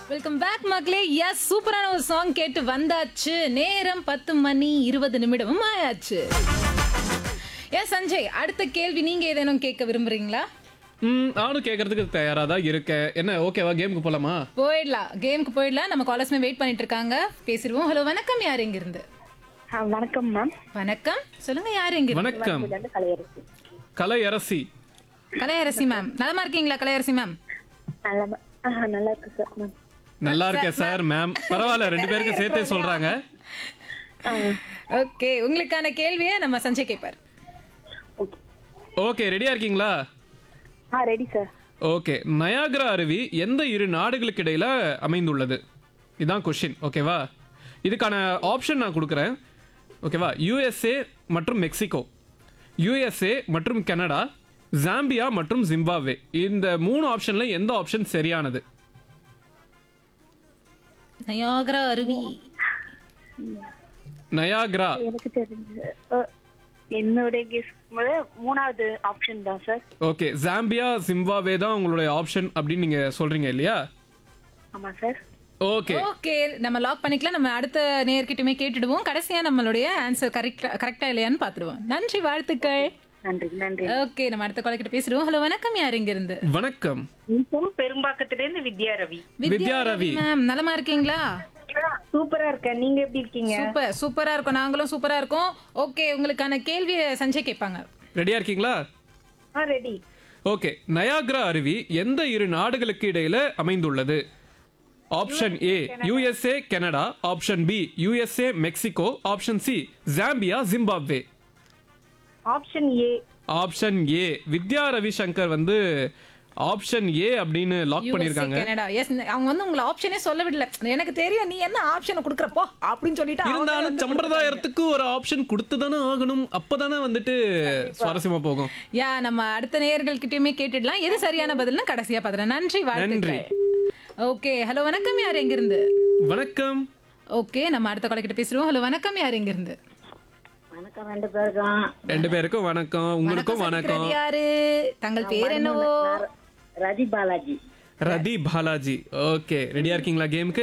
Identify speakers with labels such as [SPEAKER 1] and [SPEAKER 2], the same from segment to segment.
[SPEAKER 1] Welcome back மக்களே S சூப்பரான ஒரு சாங் கேட்டு வந்தாச்சு நேரம் பத்து மணி இருபது நிமிடமும் ஆயாச்சு எஸ் சஞ்சய் அடுத்த கேள்வி நீங்க ஏதேனும் கேட்க விரும்புறீங்களா
[SPEAKER 2] ம் நானும் கேட்கறதுக்கு தயாரா தான் இருக்கேன் என்ன ஓகேவா கேமுக்கு போலாமா
[SPEAKER 1] போயிடலாம் கேமுக்கு போயிடலாம் நம்ம காலர்ஸ்மே வெயிட் பண்ணிட்டு இருக்காங்க பேசிடுவோம் ஹலோ வணக்கம் யார் எங்க இருந்து
[SPEAKER 3] ஆ, வணக்கம் மேம்
[SPEAKER 1] வணக்கம் சொல்லுங்க யார் எங்க இருந்து
[SPEAKER 2] வணக்கம்
[SPEAKER 3] வந்து கலையரசு
[SPEAKER 2] கலை அரசி
[SPEAKER 1] கலையரசி மேம் நலமா இருக்கீங்களா கலையரசி மேம்
[SPEAKER 3] நல்லா ம- ஆ, நல்லா இருக்கு சார் மேம்
[SPEAKER 2] நல்லா இருக்கேன் சார் மேம் பரவாயில்ல ரெண்டு பேருக்கு சேர்த்தே சொல்றாங்க
[SPEAKER 3] ஆ,
[SPEAKER 1] ஓகே உங்களுக்கான கேள்வியை நம்ம சஞ்சய் கேட்பார்
[SPEAKER 3] ஓகே
[SPEAKER 2] ஓகே ரெடியா இருக்கீங்களா
[SPEAKER 3] ஆ ரெடி சார்
[SPEAKER 2] ஓகே நயாகரா அருவி எந்த இரு நாடுகளுக்கு இடையில அமைந்துள்ளது இதான் கொஷின் ஓகேவா இதுக்கான ஆப்ஷன் நான் கொடுக்குறேன் ஓகேவா யுஎஸ்ஏ மற்றும் மெக்சிகோ யுஎஸ்ஏ மற்றும் கனடா ஜாம்பியா மற்றும் ஜிம்பாப்வே இந்த மூணு ஆப்ஷன்ல எந்த ஆப்ஷன் சரியானது
[SPEAKER 1] நயாகரா அருவி
[SPEAKER 2] நயாகரா
[SPEAKER 3] எனக்கு தெரிஞ்சு அ, என்னுடைய கெஸ் மூணாவது ஆப்ஷன் தான் சார்
[SPEAKER 2] ஓகே ஜாம்பியா ஜிம்பாப்வே தான் உங்களுடைய ஆப்ஷன் அப்படின்னு நீங்க சொல்றீங்க இல்லையா
[SPEAKER 3] ஆமா சார்
[SPEAKER 2] ஓகே
[SPEAKER 1] ஓகே நம்ம லாக் பண்ணிக்கலாம் நம்ம அடுத்த நேர்கிட்டயுமே கேட்டுடுவோம் கடைசியா நம்மளுடைய ஆன்சர் கரெக்டா கரெக்டா இல்லையான்னு பாத்துடுவோம் நன்றி வாழ்த்துக்கள்
[SPEAKER 3] நன்றி நன்றி
[SPEAKER 1] ஓகே நம்ம அடுத்த கால கிட்ட பேசிடுவோம் ஹலோ வணக்கம் யார் இங்க இருந்து
[SPEAKER 2] வணக்கம்
[SPEAKER 3] பெரும்பாக்கத்திலிருந்து வித்யா ரவி
[SPEAKER 2] வித்யா ரவி
[SPEAKER 1] மேம் நலமா இருக்கீங்களா
[SPEAKER 3] சூப்பரா இருக்கேன் நீங்க எப்படி இருக்கீங்க
[SPEAKER 1] சூப்பர் சூப்பரா இருக்கும் நாங்களும் சூப்பரா இருக்கோம் ஓகே உங்களுக்கான கேள்வியை சஞ்சய் கேட்பாங்க
[SPEAKER 2] ரெடியா இருக்கீங்களா
[SPEAKER 3] ஆ ரெடி
[SPEAKER 2] ஓகே நயாகரா அருவி எந்த இரு நாடுகளுக்கு இடையில அமைந்துள்ளது option A USA Canada option B USA Mexico option C Zambia Zimbabwe
[SPEAKER 3] option A
[SPEAKER 2] option A Vidya Ravishankar வந்து ஆப்ஷன் ஏ அப்படின்னு லாக் பண்ணிருக்காங்க
[SPEAKER 1] கனடா எஸ் அவங்க வந்து உங்களை ஆப்ஷனே சொல்ல விடல எனக்கு தெரியும் நீ என்ன ஆப்ஷனை கொடுக்குறப்போ அப்படின்னு சொல்லிட்டு அவங்க
[SPEAKER 2] இருந்தாலும்
[SPEAKER 1] வந்து
[SPEAKER 2] சம்பிரதாயத்துக்கு ஒரு ஆப்ஷன் கொடுத்து தானே ஆகணும் அப்பதானே வந்துட்டு சுவாரஸ்யமா போகும்
[SPEAKER 1] யா நம்ம அடுத்த நேயர்கள் கிட்டயுமே கேட்டுடலாம் எது சரியான பதில்னா கடைசியா பாத்துறேன் நன்றி வாழ்த்துக்கள் ஓகே ஹலோ வணக்கம் யார் எங்க இருந்து
[SPEAKER 2] வணக்கம்
[SPEAKER 1] ஓகே நம்ம அடுத்த கால கிட்ட பேசுறோம் ஹலோ வணக்கம் யார் எங்க இருந்து
[SPEAKER 3] வணக்கம் ரெண்டு பேருக்கும்
[SPEAKER 2] ரெண்டு பேருக்கும் வணக்கம் உங்களுக்கும் வணக்கம்
[SPEAKER 1] சொல்லிக்கிறது யாரு தங்கள் பேர் என்னவோ
[SPEAKER 3] ரதி பாலாஜி
[SPEAKER 2] ரதி பாலாஜி ஓகே ரெடியா இருக்கீங்களா கேமுக்கு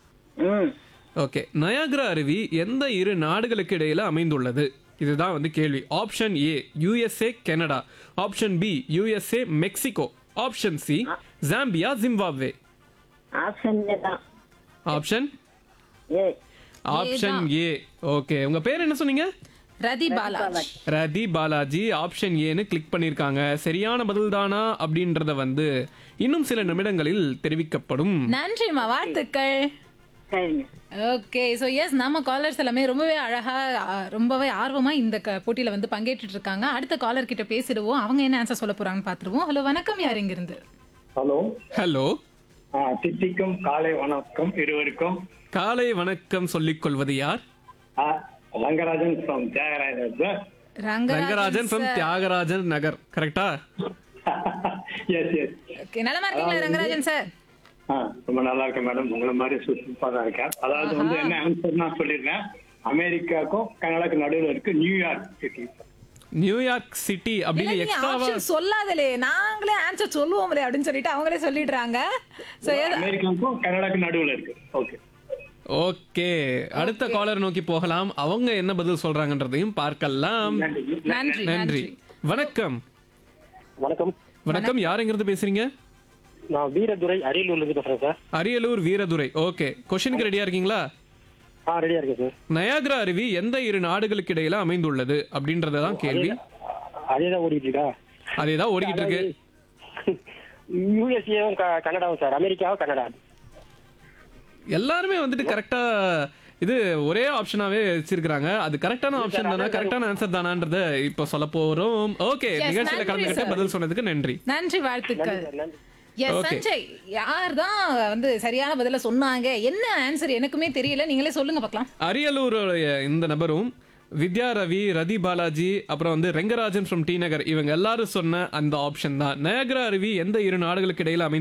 [SPEAKER 3] ம்
[SPEAKER 2] ஓகே நயாகரா அருவி எந்த இரு நாடுகளுக்கு இடையில அமைந்துள்ளது இதுதான் வந்து கேள்வி option A USA Canada option B USA Mexico option C Zambia Zimbabwe
[SPEAKER 3] option தான்
[SPEAKER 2] option
[SPEAKER 3] A
[SPEAKER 2] option A okay உங்க பேர் என்ன சொன்னீங்க
[SPEAKER 1] ரதி பாலாஜி
[SPEAKER 2] ரதி பாலாஜி ஆப்ஷன் ஏன்னு கிளிக் பண்ணிருக்காங்க சரியான பதில் தானா அப்படின்றத வந்து இன்னும் சில நிமிடங்களில் தெரிவிக்கப்படும்
[SPEAKER 1] நன்றிம்மா வாழ்த்துக்கள்
[SPEAKER 3] சரிங்க
[SPEAKER 1] ஓகே ஸோ எஸ் நம்ம காலர்ஸ் எல்லாமே ரொம்பவே அழகா ஆ, ரொம்பவே ஆர்வமா இந்த க- போட்டியில வந்து பங்கேற்றுட்டு இருக்காங்க அடுத்த காலர் கிட்ட பேசிடுவோம் அவங்க என்ன ஆன்சர் சொல்ல போறாங்கன்னு பாத்துருவோம் ஹலோ வணக்கம் யார் இங்க இருந்து
[SPEAKER 4] ஹலோ
[SPEAKER 2] ஹலோ
[SPEAKER 4] ஆ, தித்திக்கும் காலை வணக்கம் இருவருக்கும்
[SPEAKER 2] காலை வணக்கம் சொல்லிக் கொள்வது யார்
[SPEAKER 4] ஆ, Rangarajan from Thiyagarajan sir
[SPEAKER 2] Rangarajan from Thiyagarajan Nagar கரெக்டா
[SPEAKER 4] எஸ் எஸ்
[SPEAKER 1] ஓகே நலமா இருக்கீங்களா ரங்கராஜன் சார்
[SPEAKER 4] ஆ ரொம்ப நல்லா இருக்கேன் மேடம் உங்களை மாதிரி சூப்பராக தான் இருக்கேன் அதாவது வந்து என்ன ஆன்சர் நான் சொல்லிடுறேன் அமெரிக்காவுக்கும் கனடாக்கு நடுவில் இருக்கு நியூயார்க் சிட்டி
[SPEAKER 2] நியூயார்க் சிட்டி அப்படின்னு எக்ஸ்ட்ராவா
[SPEAKER 1] ஆப்ஷன் சொல்லாதலே நாங்களே ஆன்சர் சொல்லுவோம்லே அப்படின்னு சொல்லிட்டு அவங்களே சொல்லிடுறாங்க ஸோ
[SPEAKER 4] அமெரிக்காவுக்கும் கனடாக்கு நடுவில் இருக்கு ஓகே
[SPEAKER 2] ஓகே அடுத்த காலர் நோக்கி போகலாம் அவங்க என்ன பதில் சொல்றாங்கன்றதையும் பார்க்கலாம்
[SPEAKER 4] நன்றி
[SPEAKER 1] நன்றி
[SPEAKER 2] நன்றி வணக்கம்
[SPEAKER 5] வணக்கம்
[SPEAKER 2] வணக்கம் யாருங்கிறது பேசுறீங்க
[SPEAKER 5] நான் வீரதுரை அரியலூர்ல இருந்து பேசுறேன் சார்
[SPEAKER 2] அரியலூர் வீரதுரை ஓகே கொஸ்டினுக்கு ரெடியா இருக்கீங்களா
[SPEAKER 5] ஆ ரெடியா இருக்கேன் சார்
[SPEAKER 2] நயாகரா அருவி எந்த இரு நாடுகளுக்கு இடையில அமைந்துள்ளது அப்படின்றதான் கேள்வி
[SPEAKER 5] அதே தான் ஓடிட்டு இருக்கா
[SPEAKER 2] அதே தான் ஓடிக்கிட்டு இருக்கு
[SPEAKER 5] யூஎஸ்ஏவும் கனடாவும் சார் அமெரிக்காவும் கனடா
[SPEAKER 2] எல்லாருமே வந்துட்டு கரெக்டா இது ஒரே ஆப்ஷனாவே வச்சிருக்காங்க அது கரெக்டான ஆப்ஷன் தானா கரெக்டான ஆன்சர் தானான்றத இப்போ சொல்ல போறோம் ஓகே
[SPEAKER 1] Yes,
[SPEAKER 2] நிகழ்ச்சியில
[SPEAKER 1] நன்றி
[SPEAKER 2] கலந்துக்கிட்டு
[SPEAKER 1] sir.
[SPEAKER 2] பதில் சொன்னதுக்கு நன்றி
[SPEAKER 1] நன்றி வாழ்த்துக்கள்
[SPEAKER 5] நன்றி
[SPEAKER 1] எஸ்
[SPEAKER 2] Okay.
[SPEAKER 1] சஞ்சய் யார் தான் வந்து சரியான பதில சொன்னாங்க என்ன ஆன்சர் எனக்குமே தெரியல நீங்களே சொல்லுங்க பார்க்கலாம்
[SPEAKER 2] அரியலூருடைய இந்த நபரும் வித்யா ரவி ரதி பாலாஜி அப்புறம் வந்து ரெங்கராஜன் ஃப்ரம் டி நகர் இவங்க எல்லாரும் சொன்ன அந்த ஆப்ஷன் தான் நயகரா அருவி எந்த இரு நாடுகளுக்கு இடையில அமைந்து